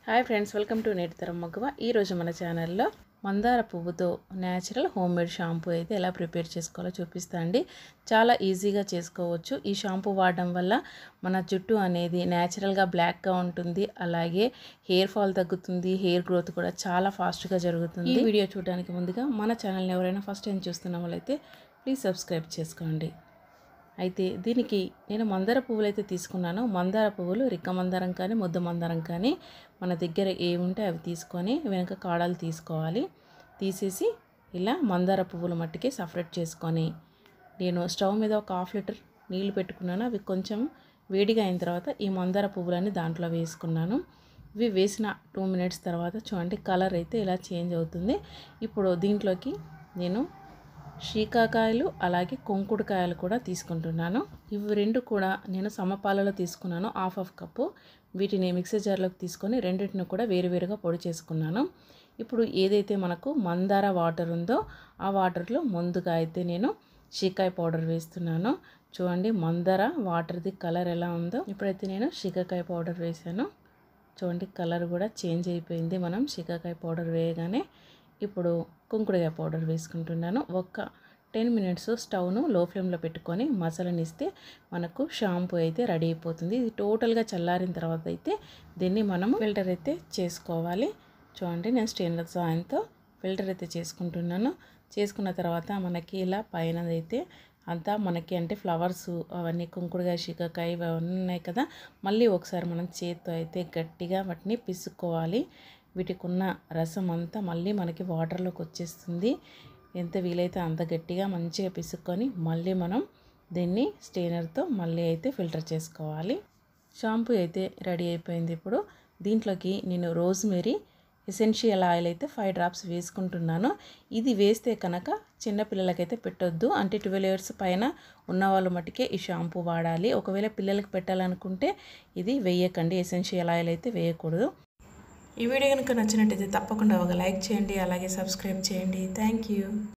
hi friends welcome to నేటితరం మగువ ఈరోజు మన ఛానల్లో మందార పువ్వుతో న్యాచురల్ హోమ్ మేడ్ షాంపూ అయితే ఎలా ప్రిపేర్ చేసుకోవాలో చూపిస్తా అండి చాలా ఈజీగా చేసుకోవచ్చు ఈ షాంపూ వాడడం వల్ల మన జుట్టు అనేది న్యాచురల్గా బ్లాక్గా ఉంటుంది అలాగే హెయిర్ ఫాల్ తగ్గుతుంది హెయిర్ గ్రోత్ కూడా చాలా ఫాస్ట్గా జరుగుతుంది ఈ వీడియో చూడడానికి ముందుగా మన ఛానల్ని ఎవరైనా ఫస్ట్ టైం చూస్తున్న వాళ్ళైతే ప్లీజ్ సబ్స్క్రైబ్ చేసుకోండి అయితే దీనికి నేను మందార పువ్వులు అయితే తీసుకున్నాను మందార పువ్వులు రిక్క మందారం కానీ ముద్ద మందారం కానీ మన దగ్గర ఏముంటే అవి తీసుకొని వెనక కాడలు తీసుకోవాలి తీసేసి ఇలా మందార పువ్వులు మట్టికి సపరేట్ చేసుకొని నేను స్టవ్ మీద ఒక హాఫ్ లీటర్ నీళ్లు పెట్టుకున్నాను అవి కొంచెం వేడిగా అయిన తర్వాత ఈ మందార పువ్వులని దాంట్లో వేసుకున్నాను ఇవి వేసిన టూ మినిట్స్ తర్వాత చూడండి కలర్ అయితే ఇలా చేంజ్ అవుతుంది ఇప్పుడు దీంట్లోకి నేను శీకాకాయలు అలాగే కొంకుడుకాయలు కూడా తీసుకుంటున్నాను ఇవి రెండు కూడా నేను సమపాలలో తీసుకున్నాను హాఫ్ హాఫ్ కప్పు వీటిని మిక్సీ జార్లోకి తీసుకొని రెండింటిని కూడా వేరువేరుగా పొడి చేసుకున్నాను ఇప్పుడు ఏదైతే మనకు మందార వాటర్ ఉందో ఆ వాటర్లో ముందుగా అయితే నేను షీకాయ పౌడర్ వేస్తున్నాను చూడండి మందార వాటర్ది కలర్ ఎలా ఉందో ఇప్పుడైతే నేను షీకాకాయ పౌడర్ వేసాను చూడండి కలర్ కూడా చేంజ్ అయిపోయింది మనం షీకాకాయ పౌడర్ వేయగానే ఇప్పుడు కుంకుడుకాయ పౌడర్ వేసుకుంటున్నాను ఒక్క టెన్ మినిట్స్ స్టవ్ను లో ఫ్లేమ్లో పెట్టుకొని మసాలానిస్తే మనకు షాంపూ అయితే రెడీ అయిపోతుంది ఇది టోటల్గా చల్లారిన తర్వాత అయితే దీన్ని మనం ఫిల్టర్ అయితే చేసుకోవాలి చూడండి నేను స్టెయిన్లెస్ సాయంతో ఫిల్టర్ అయితే చేసుకుంటున్నాను చేసుకున్న తర్వాత మనకి ఇలా పైన అయితే అంతా మనకి అంటే ఫ్లవర్స్ అవన్నీ కుంకుడుగా శికాకాయ అవన్నీ ఉన్నాయి కదా మళ్ళీ ఒకసారి మనం చేత్తో అయితే గట్టిగా వాటిని పిసుక్కోవాలి వీటికి ఉన్న రసం అంతా మళ్ళీ మనకి వాటర్లోకి వచ్చేస్తుంది ఎంత వీలైతే అంత గట్టిగా మంచిగా పిసుక్కొని మళ్ళీ మనం దీన్ని స్టెయినర్తో మళ్ళీ అయితే ఫిల్టర్ చేసుకోవాలి షాంపూ అయితే రెడీ అయిపోయింది ఇప్పుడు దీంట్లోకి నేను రోజ్మెరీ ఎసెన్షియల్ ఆయిల్ అయితే ఫైవ్ డ్రాప్స్ వేసుకుంటున్నాను ఇది వేస్తే కనుక చిన్నపిల్లలకైతే పెట్టొద్దు అంటే ట్వెల్వ్ ఇయర్స్ పైన ఉన్న వాళ్ళు మట్టుకే ఈ షాంపూ వాడాలి ఒకవేళ పిల్లలకి పెట్టాలనుకుంటే ఇది వేయకండి ఎసెన్షియల్ ఆయిల్ అయితే వేయకూడదు ఈ వీడియో కనుక నచ్చినట్టయితే తప్పకుండా ఒక లైక్ చేయండి అలాగే సబ్స్క్రైబ్ చేయండి థ్యాంక్ యూ